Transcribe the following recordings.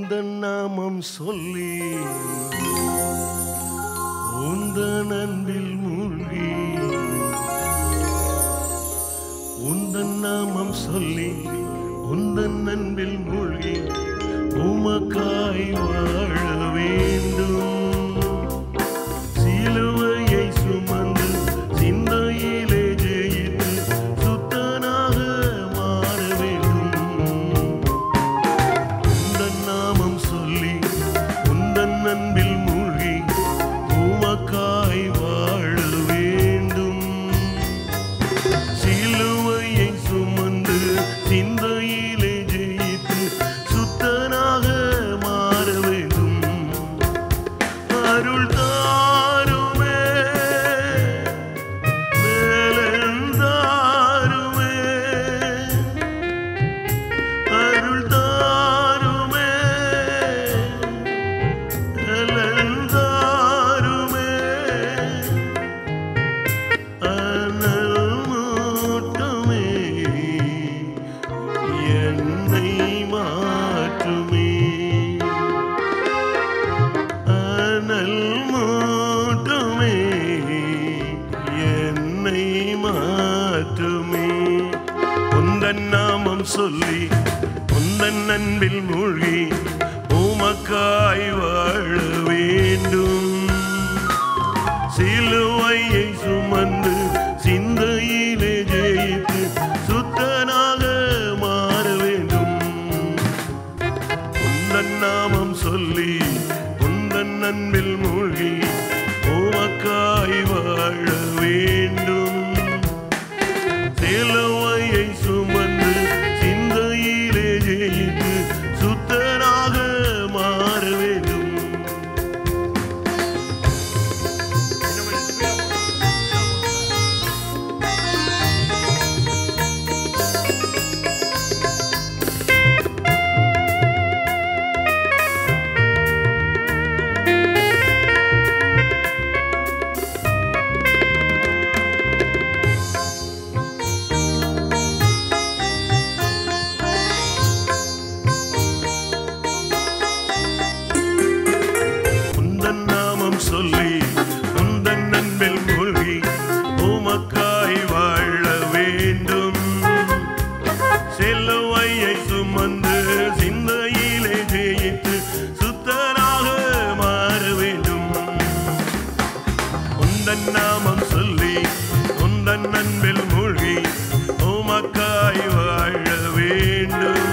உந்தன் நாமம் சொல்லி உந்தன் அன்பில் மூழ்கி உந்தன் நாமம் சொல்லி உந்தன் அன்பில் மூழ்கி உமக்காய் வாழ வேண்டும் சிலுவையை சுமந்து சிந்தையிலே ஜெயித்து சுத்தனாக மாற வேண்டும் உந்தன் நாமம் சொல்லி உந்தன் அன்பில் மூழ்கி உமக்காய் வாழ வேண்டும் சிலுவையை சுமந்து சிந்தையிலே ஜெயித்து சுத்தனாக மாற வேண்டும் அருள் தாருமே மேலெந்தாருமே அருள் தாருமே மேலெந்தாருமே அனல் மூட்டுமே என்னை மாற்றுமே அனல் மூட்டுமே என்னை மாற்றுமே உந்தன் நாமம் சொல்லி உந்தன் அன்பில் மூழ்கி உமக்காய் வாழ வேண்டும் சிலுவையை சுமந்து சிந்தையிலே ஜெயித்து சுத்தனாக மாற வேண்டும் உந்தன் நாமம் சொல்லி உந்தன் அன்பில் மூழ்கி உமக்காய் வாழ வேண்டும் சிலுவையை சுமந்து சிந்தையிலே ஜெயித்து சுத்தனாக மாற வேண்டும் உந்தன் நாமம் சொல்லி உந்தன் அன்பில் மூழ்கி உமக்காய் வாழ வேண்டும் சிலுவையை சுமந்து சிந்தையிலே ஜெயித்து சுத்தராக மாற வேண்டும் உந்தன் நாமம் சொல்லி உந்தன் அன்பில் மூழ்கி உமக்காய் வாழ வேண்டும்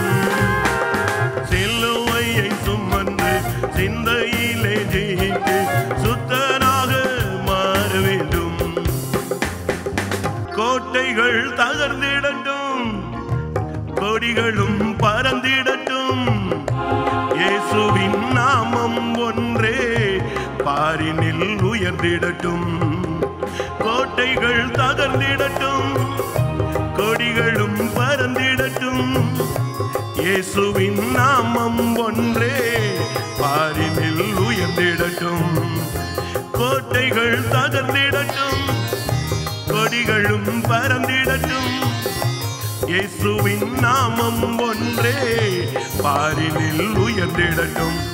சிலுவையை சுமந்து சிந்தையிலே ஜெயித்து சுத்தனாக மாற வேண்டும் கோட்டைகள் தகர்ந்திடட்டும் கொடிகளும் பறந்திடட்டும் இயேசுவின் நாமம் ஒன்றே பாரினில் உயர்ந்திடட்டும் கோட்டைகள் தகர்ந்திடட்டும் கொடிகளும் பறந்திடட்டும் இயேசுவின் நாமம் ஒன்றே பாரினில் உயர்ந்திடட்டும் கோட்டைகள் தகர்ந்திடட்டும் கொடிகளும் பறந்திடட்டும் இயேசுவின் நாமம் ஒன்றே பாரினில் உயர்ந்திடட்டும்